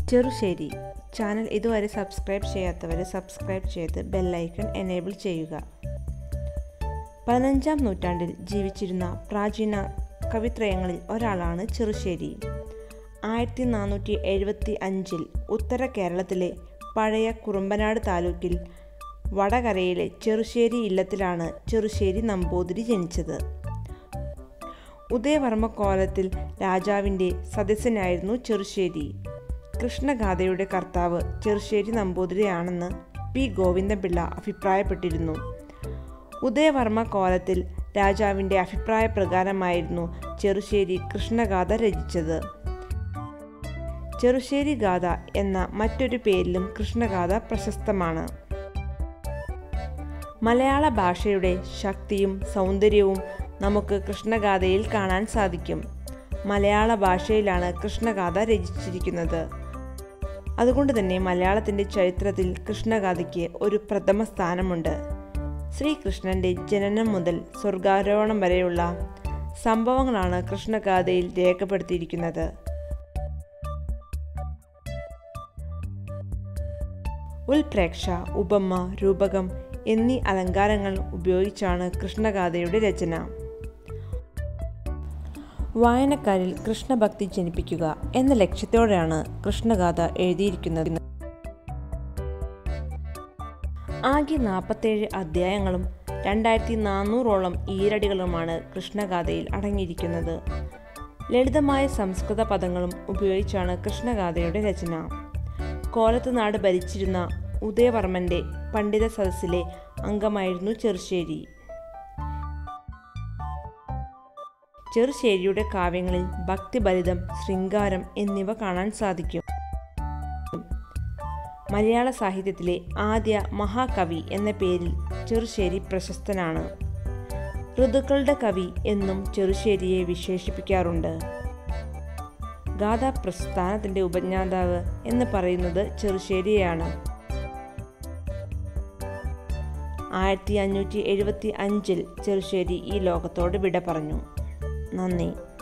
Cherusseri channel ഇതുവരെ subscribe ചെയ്യാത്തവർ subscribe ചെയ്ത് ബെല്ലൈക്കൺ എനേബിൾ ചെയ്യുക പതിനഞ്ചാം നൂറ്റാണ്ടിൽ ജീവിച്ചിരുന്ന പ്രാചീന കവിത്രയങ്ങളിൽ ഒരാളാണ് ചെറുശ്ശേരി ആയിരത്തി നാനൂറ്റി എഴുപത്തി അഞ്ചിൽ ഉത്തര കേരളത്തിലെ പഴയ കുറുമ്പനാട് താലൂക്കിൽ വടകരയിലെ ചെറുശ്ശേരി ഇല്ലത്തിലാണ് ചെറുശ്ശേരി നമ്പൂതിരി ജനിച്ചത് ഉദയവർമ്മ കോലത്തിൽ രാജാവിൻ്റെ സദസ്യനായിരുന്നു ചെറുശ്ശേരി കൃഷ്ണഗാഥയുടെ കർത്താവ് ചെറുശ്ശേരി നമ്പൂതിരിയാണെന്ന് പി ഗോവിന്ദപിള്ള അഭിപ്രായപ്പെട്ടിരുന്നു ഉദയവർമ്മ കോലത്തിൽ രാജാവിൻ്റെ അഭിപ്രായപ്രകാരമായിരുന്നു ചെറുശ്ശേരി കൃഷ്ണഗാഥ രചിച്ചത് ചെറുശ്ശേരി ഗാഥ എന്ന മറ്റൊരു പേരിലും കൃഷ്ണഗാഥ പ്രശസ്തമാണ് മലയാള ഭാഷയുടെ ശക്തിയും സൗന്ദര്യവും നമുക്ക് കൃഷ്ണഗാഥയിൽ കാണാൻ സാധിക്കും മലയാള ഭാഷയിലാണ് കൃഷ്ണഗാഥ രചിച്ചിരിക്കുന്നത് അതുകൊണ്ട് തന്നെ മലയാളത്തിൻ്റെ ചരിത്രത്തിൽ കൃഷ്ണഗാഥയ്ക്ക് ഒരു പ്രഥമ സ്ഥാനമുണ്ട് ശ്രീകൃഷ്ണന്റെ ജനനം മുതൽ സ്വർഗാരോഹണം വരെയുള്ള സംഭവങ്ങളാണ് കൃഷ്ണഗാഥയിൽ രേഖപ്പെടുത്തിയിരിക്കുന്നത് ഉൽപ്രേക്ഷ ഉപമ രൂപകം എന്നീ അലങ്കാരങ്ങൾ ഉപയോഗിച്ചാണ് കൃഷ്ണഗാഥയുടെ രചന വായനക്കാരിൽ കൃഷ്ണഭക്തി ജനിപ്പിക്കുക എന്ന ലക്ഷ്യത്തോടെയാണ് കൃഷ്ണഗാഥ എഴുതിയിരിക്കുന്നത് ആകെ നാൽപ്പത്തേഴ് അധ്യായങ്ങളും രണ്ടായിരത്തി നാനൂറോളം ഈരടികളുമാണ് കൃഷ്ണഗാഥയിൽ അടങ്ങിയിരിക്കുന്നത് ലളിതമായ സംസ്കൃത പദങ്ങളും ഉപയോഗിച്ചാണ് കൃഷ്ണഗാഥയുടെ രചന കോലത്തുനാട് ഭരിച്ചിരുന്ന ഉദയവർമ്മന്റെ പണ്ഡിത സദസ്സിലെ അംഗമായിരുന്നു ചെറുശ്ശേരി ചെറുശ്ശേരിയുടെ കാവ്യങ്ങളിൽ ഭക്തിബലിതം ശൃംഗാരം എന്നിവ കാണാൻ സാധിക്കും മലയാള സാഹിത്യത്തിലെ ആദ്യ മഹാകവി എന്ന പേരിൽ ചെറുശ്ശേരി പ്രശസ്തനാണ് ഋതുക്കളുടെ കവി എന്നും ചെറുശ്ശേരിയെ വിശേഷിപ്പിക്കാറുണ്ട് ഗാഥാ പ്രസ്ഥാനത്തിന്റെ ഉപജ്ഞാതാവ് എന്ന് പറയുന്നത് ചെറുശ്ശേരിയാണ് ആയിരത്തി അഞ്ഞൂറ്റി എഴുപത്തി അഞ്ചിൽ ചെറുശ്ശേരി ഈ ലോകത്തോട് വിട പറഞ്ഞു നന്ദി